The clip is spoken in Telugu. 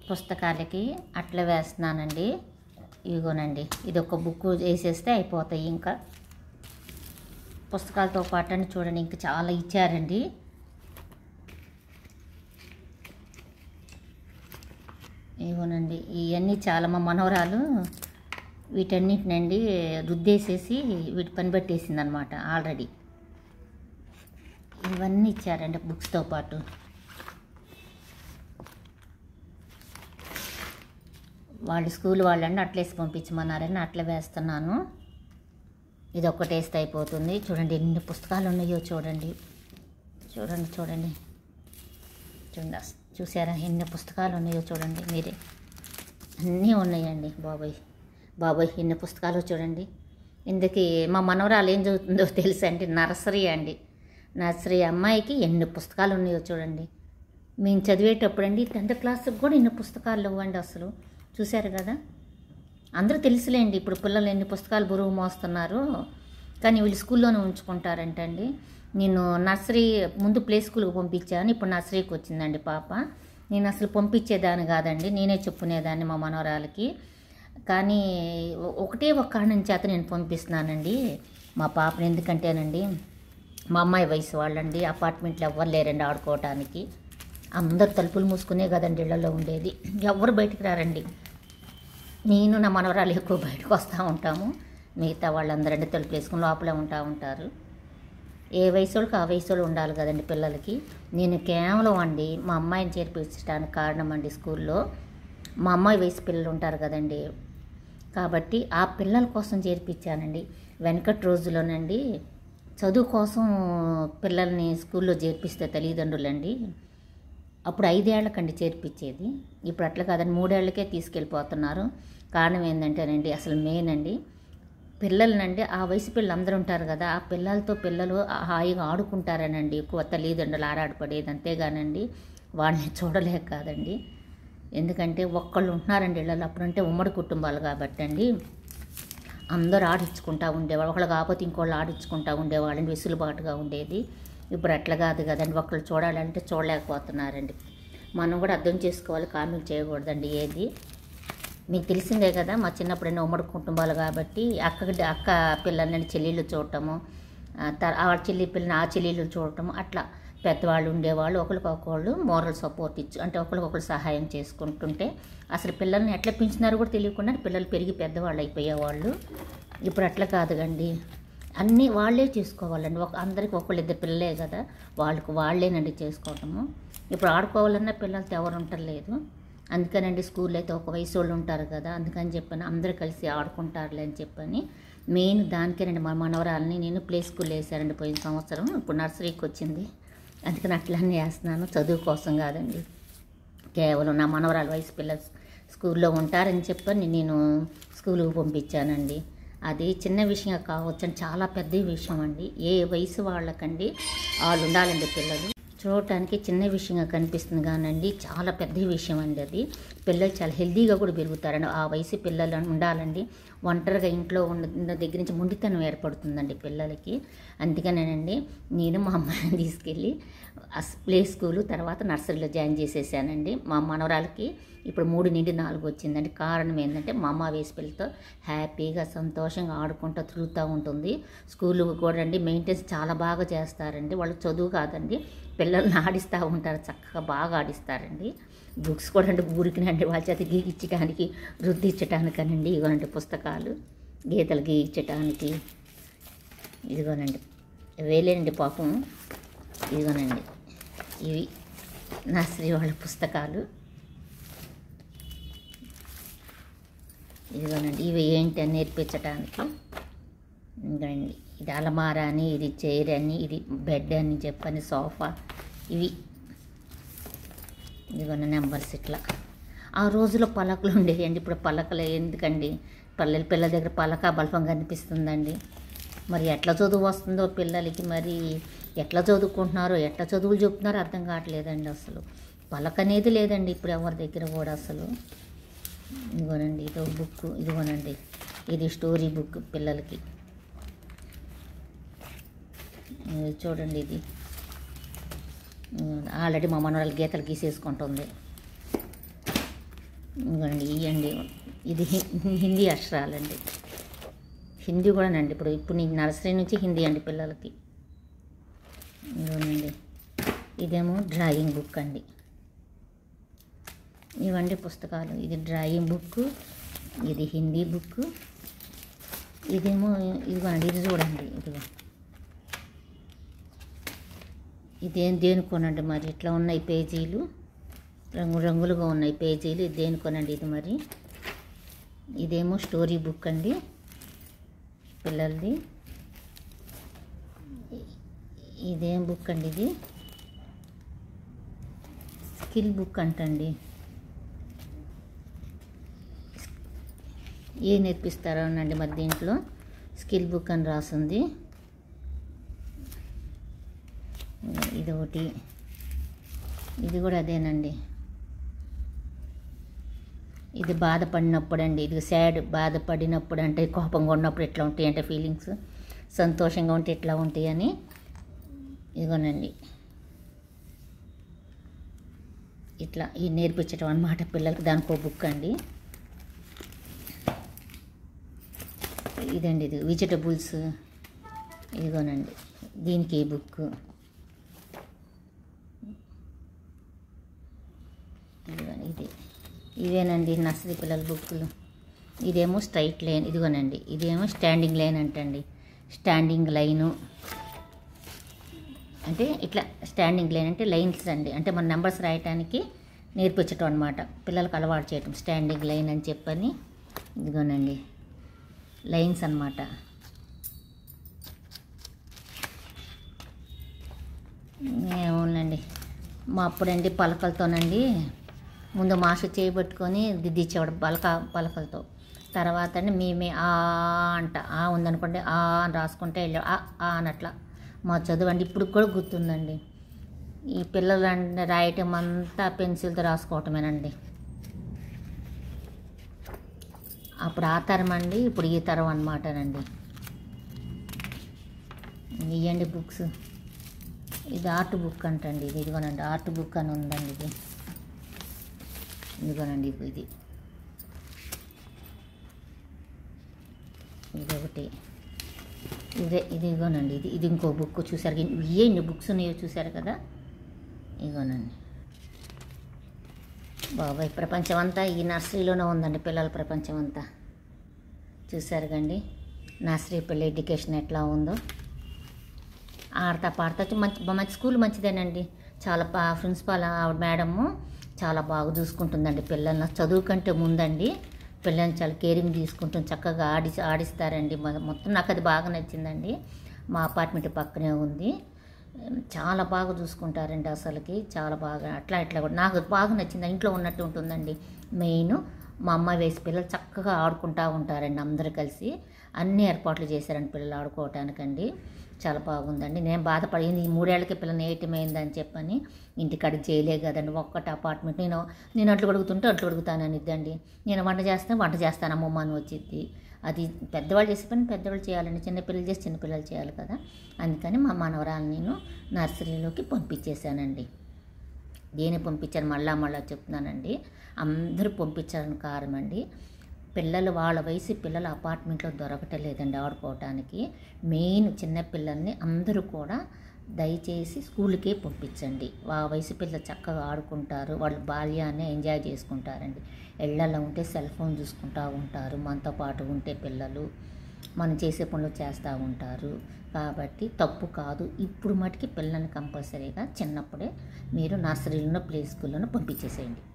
పుస్తకాలకి అట్లా వేస్తున్నానండి ఇదిగోనండి ఇది ఒక బుక్ వేసేస్తే అయిపోతాయి ఇంకా పుస్తకాలతో పాటు అని చూడండి ఇంకా చాలా ఇచ్చారండి ఇవ్వనండి ఇవన్నీ చాలా మా మనవరాలు వీటన్నిటినండి రుద్దేసేసి వీటి పని పెట్టేసింది అనమాట ఆల్రెడీ ఇవన్నీ ఇచ్చారండి బుక్స్తో పాటు వాళ్ళు స్కూల్ వాళ్ళండి అట్లేసి పంపించమన్నారని అట్లా వేస్తున్నాను ఇది ఒక్కటి వేస్తే అయిపోతుంది చూడండి ఎన్ని పుస్తకాలు ఉన్నాయో చూడండి చూడండి చూడండి చూడండి అస్- చూసారా ఎన్ని పుస్తకాలు ఉన్నాయో చూడండి మీరే అన్నీ ఉన్నాయండి బాబాయ్ బాబాయ్ ఎన్ని పుస్తకాలు చూడండి ఇందుకి మా మనవరాలు ఏం చదువుతుందో తెలుసా అండి నర్సరీ అండి నర్సరీ అమ్మాయికి ఎన్ని పుస్తకాలు ఉన్నాయో చూడండి మేము చదివేటప్పుడు అండి టెన్త్ క్లాస్కి కూడా ఎన్ని పుస్తకాలు ఇవ్వండి అసలు చూశారు కదా అందరూ తెలుసులేండి ఇప్పుడు పిల్లలు ఎన్ని పుస్తకాలు బరువు మోస్తున్నారు కానీ వీళ్ళు స్కూల్లోనే ఉంచుకుంటారంటండి నేను నర్సరీ ముందు ప్లే స్కూల్కి పంపించాను ఇప్పుడు నర్సరీకి వచ్చిందండి పాప నేను అసలు పంపించేదాన్ని కాదండి నేనే చెప్పుకునేదాన్ని మా మనవరాలకి కానీ ఒ- ఒకటే ఒక కారణం చేత నేను పంపిస్తున్నానండి మా పాపని ఎందుకంటేనండి మా అమ్మాయి వయసు వాళ్ళండి అపార్ట్మెంట్లో ఎవ్వరు లేరండి ఆడుకోవటానికి అందరు తలుపులు మూసుకునే కదండి ఇళ్లలో ఉండేది ఎవరు బయటికి రారండి నేను నా మనవరాలు ఎక్కువ బయటకు వస్తూ ఉంటాము మిగతా వాళ్ళందరండి తలుపు వేసుకుని లోపలే ఉంటా ఉంటారు ఏ వయసు వాళ్ళకి ఆ వయసు వాళ్ళు ఉండాలి కదండి పిల్లలకి నేను కేవలం అండి మా అమ్మాయిని చేర్పించడానికి కారణం అండి స్కూల్లో మా అమ్మాయి వయసు పిల్లలు ఉంటారు కదండి కాబట్టి ఆ పిల్లల కోసం చేర్పించానండి వెనకటి రోజుల్లోనండి చదువు కోసం పిల్లల్ని స్కూల్లో చేర్పిస్తే తల్లిదండ్రులండి అప్పుడు ఐదేళ్లకండి చేర్పించేది ఇప్పుడు అట్లా కాదండి మూడేళ్లకే తీసుకెళ్ళిపోతున్నారు కారణం ఏంటంటేనండి అసలు మెయిన్ అండి పిల్లలనండి ఆ వయసు పిల్లలు అందరూ ఉంటారు కదా ఆ పిల్లలతో పిల్లలు హాయిగా ఆడుకుంటారనండి ఎక్కువ తల్లిదండ్రులు ఆరాటపడేది అంతేగానండి వాళ్ళని చూడలేక కాదండి ఎందుకంటే ఒక్కళ్ళు ఉంటున్నారండి ఇళ్ళలో అప్పుడంటే ఉమ్మడి కుటుంబాలు కాబట్టి అండి అందరూ ఆడించుకుంటా ఉండేవాళ్ళు ఒకళ్ళు కాకపోతే ఇంకోళ్ళు ఆడించుకుంటా ఉండేవాళ్ళని వెసులుబాటుగా ఉండేది ఇప్పుడు అట్లా కాదు కదండి ఒకళ్ళు చూడాలంటే చూడలేకపోతున్నారండి మనం కూడా అర్థం చేసుకోవాలి కామెంట్ చేయకూడదండి ఏది మీకు తెలిసిందే కదా మా చిన్నప్పుడు ఎన్నో ఉమ్మడి కుటుంబాలు కాబట్టి అక్క అక్క పిల్లల్ని చెల్లెళ్ళు చూడటము ఆ తర్- ఆ చెల్లి పిల్లని ఆ చెల్లెళ్ళు చూడటము అట్లా పెద్దవాళ్ళు ఉండేవాళ్ళు ఒకరికొకళ్ళు మోరల్ సపోర్ట్ ఇచ్చు అంటే ఒకరికొకరు సహాయం చేసుకుంటుంటే అసలు పిల్లల్ని ఎట్లా పెంచినారో కూడా తెలియకుండా పిల్లలు పెరిగి పెద్దవాళ్ళు అయిపోయేవాళ్ళు ఇప్పుడు అట్లా కాదుగండి అన్నీ వాళ్ళే చేసుకోవాలండి ఒక అందరికి ఒకళ్ళు ఇద్దరు పిల్లలే కదా వాళ్ళకు వాళ్ళేనండి చేసుకోవటము ఇప్పుడు ఆడుకోవాలన్నా పిల్లలతో ఎవరు ఉండలేదు అందుకనండి స్కూల్లో అయితే ఒక వయసు వాళ్ళు ఉంటారు కదా అందుకని చెప్పని అందరూ కలిసి ఆడుకుంటారులే అని చెప్పని మెయిన్ దానికేనండి మా మనవరాలని నేను ప్లే స్కూల్ వేసానండి పోయిన సంవత్సరం ఇప్పుడు నర్సరీకి వచ్చింది అందుకని అట్లనే వేస్తున్నాను చదువు కోసం కాదండి కేవలం నా మనవరాలు వయసు పిల్లలు స్కూల్లో ఉంటారని చెప్పని నేను స్కూల్కి పంపించానండి అది చిన్న విషయం కావచ్చండి చాలా పెద్ద విషయం అండి ఏ వయసు వాళ్ళకండి వాళ్ళు ఉండాలండి పిల్లలు చూడటానికి చిన్న విషయంగా కనిపిస్తుంది కానండి చాలా పెద్ద విషయం అండి అది పిల్లలు చాలా హెల్తీగా కూడా పెరుగుతారండి ఆ వయసు పిల్లలు ఉండాలండి ఒంటరిగా ఇంట్లో ఉన్న దగ్గర నుంచి మొండితనం ఏర్పడుతుందండి పిల్లలకి అందుకనేనండి నేను మా అమ్మాయిని తీసుకెళ్ళి అస్- ప్లే స్కూలు తర్వాత నర్సరీలో జాయిన్ చేసేసానండి మా మనవరాలకి ఇప్పుడు మూడు నుండి నాలుగు వచ్చిందండి కారణం ఏంటంటే మా అమ్మ వేసి పిల్లలతో హ్యాపీగా సంతోషంగా ఆడుకుంటూ తిరుగుతూ ఉంటుంది స్కూల్ కూడా అండి మెయింటెన్స్ చాలా బాగా చేస్తారండి వాళ్ళు చదువు కాదండి పిల్లల్ని ఆడిస్తూ ఉంటారు చక్కగా బాగా ఆడిస్తారండి బుక్స్ కూడా అంటే ఊరికినండి వాళ్ళ చేత గీకించడానికి రుద్దించడానికనండి ఇవ్వనండి పుస్తకాలు గీతలు గీయించడానికి ఇదిగోనండి వేలేనండి పాపం ఇదిగోనండి ఇవి నా శ్రీ వాళ్ళ పుస్తకాలు ఇదిగోనండి ఇవి ఏంటి అని నేర్పించడానికి ఇదిగోనండి ఇది అలమారా అని ఇది చైర్ అని ఇది బెడ్ అని చెప్పని సోఫా ఇవి ఇదిగోండి నెంబర్స్ ఇట్లా ఆ రోజులో పలకలు ఉండేయండి ఇప్పుడు పలకలు ఎందుకండి పల్లెల పిల్లల దగ్గర పలక బల్పం కనిపిస్తుందండి మరి ఎట్లా చదువు వస్తుందో పిల్లలకి మరి ఎట్లా చదువుకుంటున్నారో ఎట్లా చదువులు చెప్తున్నారో అర్థం కావట్లేదండి అసలు పలక అనేది లేదండి ఇప్పుడు ఎవరి దగ్గర కూడా అసలు ఇదిగోనండి ఇది ఒక బుక్ ఇదిగోనండి ఇది స్టోరీ బుక్ పిల్లలకి ఇది చూడండి ఇది ఆల్రెడీ మా మనవరాలు గీతలు గీసేసుకుంటుంది ఇవ్వండి ఇవ్వండి ఇది హి- హిందీ అక్షరాలండి హిందీ కూడానండి ఇప్పుడు ఇప్పుడు నీకు నర్సరీ నుంచి హిందీ అండి పిల్లలకి ఇదిగోనండి ఇదేమో డ్రాయింగ్ బుక్ అండి ఇవండి పుస్తకాలు ఇది డ్రాయింగ్ బుక్ ఇది హిందీ బుక్ ఇదేమో ఇదిగోండి ఇది చూడండి ఇదిగో ఇదేం దేనికోనండి మరి ఇట్లా ఉన్నాయి పేజీలు రంగు రంగులుగా ఉన్నాయి పేజీలు ఇది దేనికోనండి ఇది మరి ఇదేమో స్టోరీ బుక్ అండి పిల్లలది ఇదేం బుక్ అండి ఇది స్కిల్ బుక్ అంటండి ఏ నేర్పిస్తారో అనండి మరి దీంట్లో స్కిల్ బుక్ అని రాసింది ఇది ఒకటి ఇది కూడా అదేనండి ఇది బాధపడినప్పుడు అండి ఇది సాడ్ బాధపడినప్పుడు అంటే కోపంగా ఉన్నప్పుడు ఎట్లా ఉంటాయి అంటే ఫీలింగ్స్ సంతోషంగా ఉంటే ఎట్లా ఉంటాయి అని ఇదిగోనండి ఇట్లా ఈ నేర్పించడం అన్నమాట పిల్లలకి దానికో బుక్ అండి ఇదండి ఇది వెజిటబుల్స్ ఇదిగోనండి దీనికి ఈ బుక్ ఇదిగోండి ఇది ఇవేనండి నర్సరీ పిల్లల బుక్కులు ఇదేమో స్ట్రైట్ లైన్ ఇదిగోనండి ఇదేమో స్టాండింగ్ లైన్ అంటండి స్టాండింగ్ లైను అంటే ఇట్లా స్టాండింగ్ లైన్ అంటే లైన్స్ అండి అంటే మన నెంబర్స్ రాయటానికి నేర్పించటం అనమాట పిల్లలకు అలవాటు చేయటం స్టాండింగ్ లైన్ అని చెప్పని ఇదిగోనండి లైన్స్ అన్నమాట ఏమోనండి మా అప్పుడండి పలకలతోనండి ముందు మాస్టర్ చేయబెట్టుకొని దిద్దిచ్చేవాడు పలక పలకలతో తర్వాత అండి మేమే ఆ అంట ఆ ఉందనుకోండి ఆ అని రాసుకుంటే వెళ్ళా ఆ ఆ అని అట్లా మా చదువు అండి ఇప్పుడు కూడా గుర్తుందండి ఈ పిల్లలు అంటే రాయటం అంతా పెన్సిల్తో రాసుకోవటమేనండి అప్పుడు ఆ తరం అండి ఇప్పుడు ఈ తరం అనమాటనండి ఇవ్వండి బుక్స్ ఇది ఆర్ట్ బుక్ అంటండి ఇది ఇదిగోనండి ఆర్ట్ బుక్ అని ఉందండి ఇది ఇదిగోనండి ఇది ఇది ఇది ఒకటి ఇదే ఇదిగోనండి ఇది ఇది ఇంకో బుక్ చూసారు ఇవే ఎన్ని బుక్స్ ఉన్నాయో చూసారు కదా ఇదిగోనండి బాబాయ్ ప్రపంచం అంతా ఈ నర్సరీలోనే ఉందండి పిల్లల ప్రపంచం అంతా చూసారు కండి నర్సరీ పిల్ల ఎడ్యుకేషన్ ఎట్లా ఉందో ఆడతా పాడతా మంచి మంచి స్కూల్ మంచిదేనండి చాలా బా ప్రిన్సిపాల్ ఆవిడ మేడము చాలా బాగా చూసుకుంటుందండి పిల్లల్ని చదువు కంటే ముందండి పిల్లల్ని చాలా కేరింగ్ తీసుకుంటుంది చక్కగా ఆడి ఆడిస్తారండి మొ- మొత్తం నాకు అది బాగా నచ్చిందండి మా అపార్ట్మెంట్ పక్కనే ఉంది చాలా బాగా చూసుకుంటారండి అసలుకి చాలా బాగా అట్లా ఇట్లా కూడా నాకు బాగా నచ్చింది ఇంట్లో ఉన్నట్టు ఉంటుందండి మెయిన్ మా అమ్మాయి వేసి పిల్లలు చక్కగా ఆడుకుంటూ ఉంటారండి అందరూ కలిసి అన్ని ఏర్పాట్లు చేశారండి పిల్లలు ఆడుకోవటానికండి చాలా బాగుందండి నేను బాధపడింది ఈ మూడేళ్ళకి పిల్లలు ఏటమైందని చెప్పని ఇంటికాడ చేయలే కదండి ఒక్కటి అపార్ట్మెంట్ నేను నేను అట్లు కడుగుతుంటే అట్లు కడుగుతాను అనిద్దండి నేను వంట చేస్తాను వంట చేస్తాను అమ్మమ్మ అని వచ్చింది అది పెద్దవాళ్ళు చేసే పని పెద్దవాళ్ళు చేయాలండి చిన్నపిల్లలు చేసి చిన్నపిల్లలు చేయాలి కదా అందుకని మా మనవరాలు నేను నర్సరీలోకి పంపించేశానండి దేని పంపించాను మళ్ళా మళ్ళా చెప్తున్నానండి అందరూ పంపించాలని కారణం అండి పిల్లలు వాళ్ళ వయసు పిల్లలు అపార్ట్మెంట్లో దొరకటం లేదండి ఆడుకోవటానికి మెయిన్ చిన్న పిల్లల్ని అందరూ కూడా దయచేసి స్కూల్కే పంపించండి ఆ వయసు పిల్లలు చక్కగా ఆడుకుంటారు వాళ్ళ బాల్యాన్ని ఎంజాయ్ చేసుకుంటారండి ఇళ్లలో ఉంటే సెల్ ఫోన్ చూసుకుంటూ ఉంటారు మనతో పాటు ఉంటే పిల్లలు మనం చేసే పనులు చేస్తూ ఉంటారు కాబట్టి తప్పు కాదు ఇప్పుడు మటుకి పిల్లల్ని కంపల్సరీగా చిన్నప్పుడే మీరు నర్సరీలోనో ప్లే స్కూల్లోనో పంపించేసేయండి